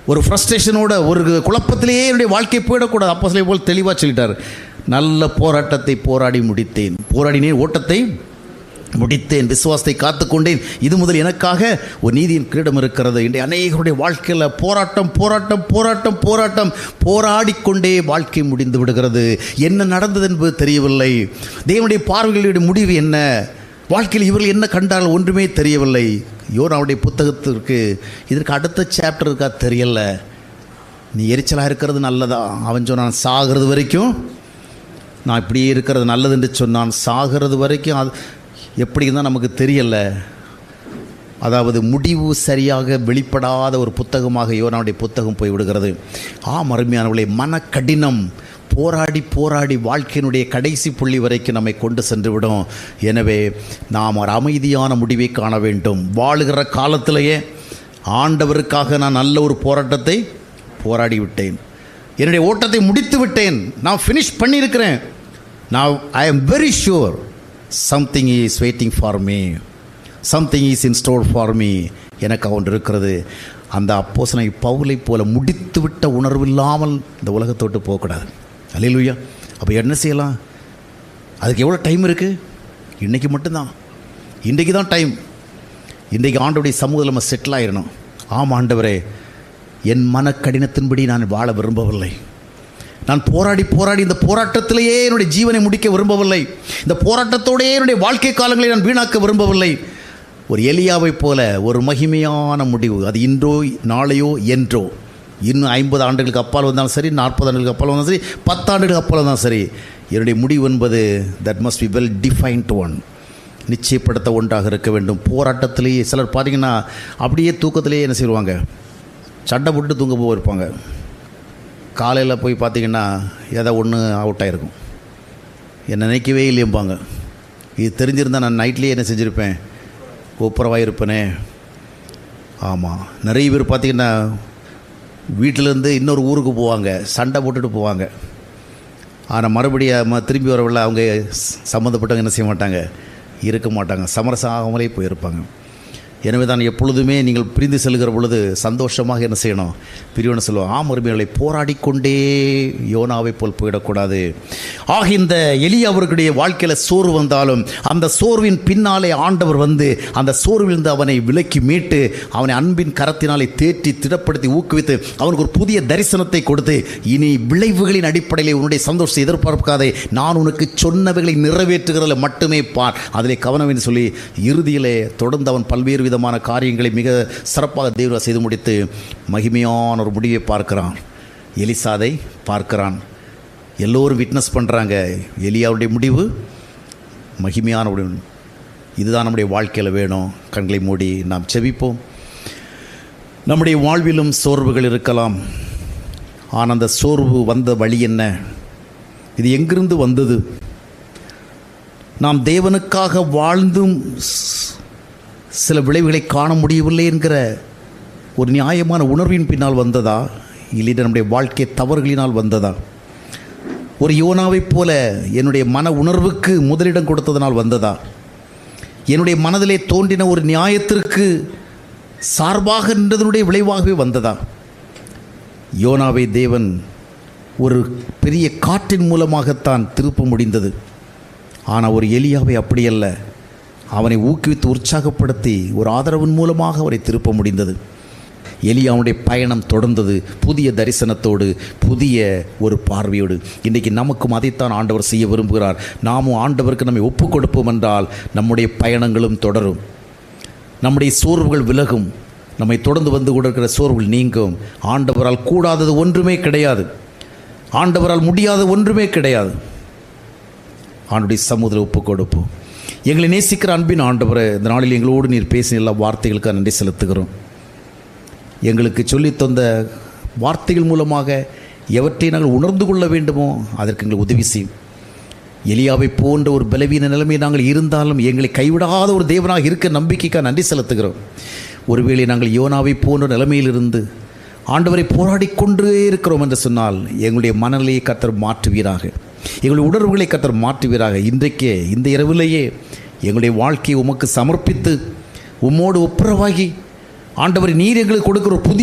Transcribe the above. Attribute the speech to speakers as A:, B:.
A: ஒரு ஃப்ரஸ்ட்ரேஷனோட ஒரு குழப்பத்திலேயே என்னுடைய வாழ்க்கை போயிடக்கூடாது அப்போ சிலை போல் தெளிவாக சொல்லிட்டார் நல்ல போராட்டத்தை போராடி முடித்தேன் போராடினேன் ஓட்டத்தை முடித்தேன் விசுவாசத்தை காத்துக்கொண்டேன் இது முதல் எனக்காக ஒரு நீதியின் கிரீடம் இருக்கிறது இன்றைய அநேகருடைய வாழ்க்கையில் போராட்டம் போராட்டம் போராட்டம் போராட்டம் போராடிக்கொண்டே வாழ்க்கை முடிந்து விடுகிறது என்ன நடந்தது என்பது தெரியவில்லை தேவனுடைய பார்வைகளுடைய முடிவு என்ன வாழ்க்கையில் இவர்கள் என்ன கண்டால் ஒன்றுமே தெரியவில்லை யோனாவுடைய புத்தகத்திற்கு இதற்கு அடுத்த சாப்டர் இருக்கா தெரியல நீ எரிச்சலாக இருக்கிறது நல்லதா அவன் சொன்னான் சாகிறது வரைக்கும் நான் இப்படியே இருக்கிறது நல்லது என்று சொன்னான் சாகிறது வரைக்கும் அது எப்படி தான் நமக்கு தெரியல அதாவது முடிவு சரியாக வெளிப்படாத ஒரு புத்தகமாக யோனாவுடைய புத்தகம் போய் விடுகிறது ஆம் அருமையானவர்களே மனக்கடினம் போராடி போராடி வாழ்க்கையினுடைய கடைசி புள்ளி வரைக்கும் நம்மை கொண்டு சென்று விடும் எனவே நாம் ஒரு அமைதியான முடிவை காண வேண்டும் வாழுகிற காலத்திலேயே ஆண்டவருக்காக நான் நல்ல ஒரு போராட்டத்தை போராடி விட்டேன் என்னுடைய ஓட்டத்தை முடித்து விட்டேன் நான் ஃபினிஷ் பண்ணியிருக்கிறேன் நான் I am very sure something is waiting for me something is in store for me எனக்கு ஒன்று இருக்கிறது அந்த அப்போசனை பவுலை போல முடித்து விட்ட உணர்வு இல்லாமல் இந்த உலகத்தை விட்டு போகக்கூடாது அல்லையா அப்போ என்ன செய்யலாம் அதுக்கு எவ்வளோ டைம் இருக்குது இன்றைக்கி மட்டும்தான் இன்றைக்கி தான் டைம் இன்றைக்கு ஆண்டோடைய சமூகத்தில் நம்ம செட்டில் ஆயிடணும் ஆம் ஆண்டவரே என் மனக்கடினத்தின்படி நான் வாழ விரும்பவில்லை நான் போராடி போராடி இந்த போராட்டத்திலேயே என்னுடைய ஜீவனை முடிக்க விரும்பவில்லை இந்த போராட்டத்தோடையே என்னுடைய வாழ்க்கை காலங்களை நான் வீணாக்க விரும்பவில்லை ஒரு எலியாவைப் போல ஒரு மகிமையான முடிவு அது இன்றோ நாளையோ என்றோ இன்னும் ஐம்பது ஆண்டுகளுக்கு அப்பால் வந்தாலும் சரி நாற்பது ஆண்டுகளுக்கு அப்பால் வந்தாலும் சரி பத்தாண்டுகளுக்கு அப்பால் வந்தாலும் சரி என்னுடைய முடிவு என்பது that must be well defined one நிச்சயப்படுத்த ஒன்றாக இருக்க வேண்டும் போராட்டத்திலேயே சிலர் பார்த்தீங்கன்னா அப்படியே தூக்கத்திலேயே என்ன செய்வாங்க சண்டை போட்டு தூங்க போயிருப்பாங்க காலையில் போய் பார்த்தீங்கன்னா ஏதோ ஒன்று அவுட் ஆகிருக்கும் என்னை நினைக்கவே இல்லையம்பாங்க இது தெரிஞ்சிருந்தால் நான் நைட்லேயே என்ன செஞ்சுருப்பேன் ஒப்புரவாக இருப்பேனே ஆமாம் நிறைய பேர் பார்த்திங்கன்னா வீட்டிலேருந்து இன்னொரு ஊருக்கு போவாங்க சண்டை போட்டுட்டு போவாங்க ஆனால் மறுபடியும் திரும்பி வரவில்லை அவங்க சம்மந்தப்பட்டவங்க என்ன செய்ய மாட்டாங்க இருக்க மாட்டாங்க சமரசம் ஆகாமலே போயிருப்பாங்க எனவே தான் எப்பொழுதுமே நீங்கள் பிரிந்து செல்கிற பொழுது சந்தோஷமாக என்ன செய்யணும் பிரிவுன்னு சொல்லுவோம் ஆம் உரிமைகளை போராடி கொண்டே யோனாவை போல் போயிடக்கூடாது ஆக இந்த எளிய அவர்களுடைய வாழ்க்கையில் சோர்வு வந்தாலும் அந்த சோர்வின் பின்னாலே ஆண்டவர் வந்து அந்த சோர்விலிருந்து அவனை விலக்கி மீட்டு அவனை அன்பின் கரத்தினாலே தேற்றி திடப்படுத்தி ஊக்குவித்து அவனுக்கு ஒரு புதிய தரிசனத்தை கொடுத்து இனி விளைவுகளின் அடிப்படையில் உன்னுடைய சந்தோஷத்தை எதிர்பார்க்காதே நான் உனக்கு சொன்னவைகளை நிறைவேற்றுகிறதில் மட்டுமே பார் அதிலே கவனம் என்று சொல்லி இறுதியிலே தொடர்ந்து அவன் பல்வேறு விதமான காரியங்களை மிக சிறப்பாக தேவன் செய்து முடித்து மகிமையான ஒரு முடிவை பார்க்கிறான் எலிசாதை பார்க்கிறான் எல்லோரும் விட்னஸ் பண்ணுறாங்க எலியாவுடைய முடிவு மகிமையான முடிவு இதுதான் நம்முடைய வாழ்க்கையில் வேணும் கண்களை மூடி நாம் செவிப்போம் நம்முடைய வாழ்விலும் சோர்வுகள் இருக்கலாம் ஆனால் அந்த சோர்வு வந்த வழி என்ன இது எங்கிருந்து வந்தது நாம் தேவனுக்காக வாழ்ந்தும் சில விளைவுகளை காண முடியவில்லை என்கிற ஒரு நியாயமான உணர்வின் பின்னால் வந்ததா இல்லை நம்முடைய வாழ்க்கை தவறுகளினால் வந்ததா ஒரு யோனாவைப் போல என்னுடைய மன உணர்வுக்கு முதலிடம் கொடுத்ததனால் வந்ததா என்னுடைய மனதிலே தோன்றின ஒரு நியாயத்திற்கு சார்பாக நின்றதனுடைய விளைவாகவே வந்ததா யோனாவை தேவன் ஒரு பெரிய காற்றின் மூலமாகத்தான் திருப்ப முடிந்தது ஆனால் ஒரு எலியாவை அப்படியல்ல அவனை ஊக்குவித்து உற்சாகப்படுத்தி ஒரு ஆதரவின் மூலமாக அவரை திருப்ப முடிந்தது எலியாவுடைய பயணம் தொடர்ந்தது புதிய தரிசனத்தோடு புதிய ஒரு பார்வையோடு இன்றைக்கி நமக்கும் அதைத்தான் ஆண்டவர் செய்ய விரும்புகிறார் நாமும் ஆண்டவருக்கு நம்மை ஒப்புக் கொடுப்போம் என்றால் நம்முடைய பயணங்களும் தொடரும் நம்முடைய சோர்வுகள் விலகும் நம்மை தொடர்ந்து வந்து கொண்டிருக்கிற சோர்வுகள் நீங்கும் ஆண்டவரால் கூடாதது ஒன்றுமே கிடையாது ஆண்டவரால் முடியாத ஒன்றுமே கிடையாது ஆண்டுடைய சமூகத்தில் ஒப்புக் கொடுப்போம் எங்களை நேசிக்கிற அன்பின் ஆண்டவரை இந்த நாளில் எங்களோடு நீர் பேசின எல்லா வார்த்தைகளுக்கு நன்றி செலுத்துகிறோம் எங்களுக்கு சொல்லித் தந்த வார்த்தைகள் மூலமாக எவற்றை நாங்கள் உணர்ந்து கொள்ள வேண்டுமோ அதற்கு எங்களுக்கு உதவி செய்யும் எலியாவை போன்ற ஒரு பலவீன நிலைமை நாங்கள் இருந்தாலும் எங்களை கைவிடாத ஒரு தேவனாக இருக்க நம்பிக்கைக்காக நன்றி செலுத்துகிறோம் ஒருவேளை நாங்கள் யோனாவை போன்ற நிலைமையிலிருந்து ஆண்டவரை போராடி கொண்டே இருக்கிறோம் என்று சொன்னால் எங்களுடைய மனநிலையை கத்தர் மாற்றுவீராக எங்களுடைய உணர்வுகளை கத்தர் மாற்றுவீராக இன்றைக்கே இந்த இரவிலேயே எங்களுடைய வாழ்க்கையை உமக்கு சமர்ப்பித்து உம்மோடு ஒப்புரவாகி ஆண்டவர் நீர் எங்களுக்கு கொடுக்கிற ஒரு புதிய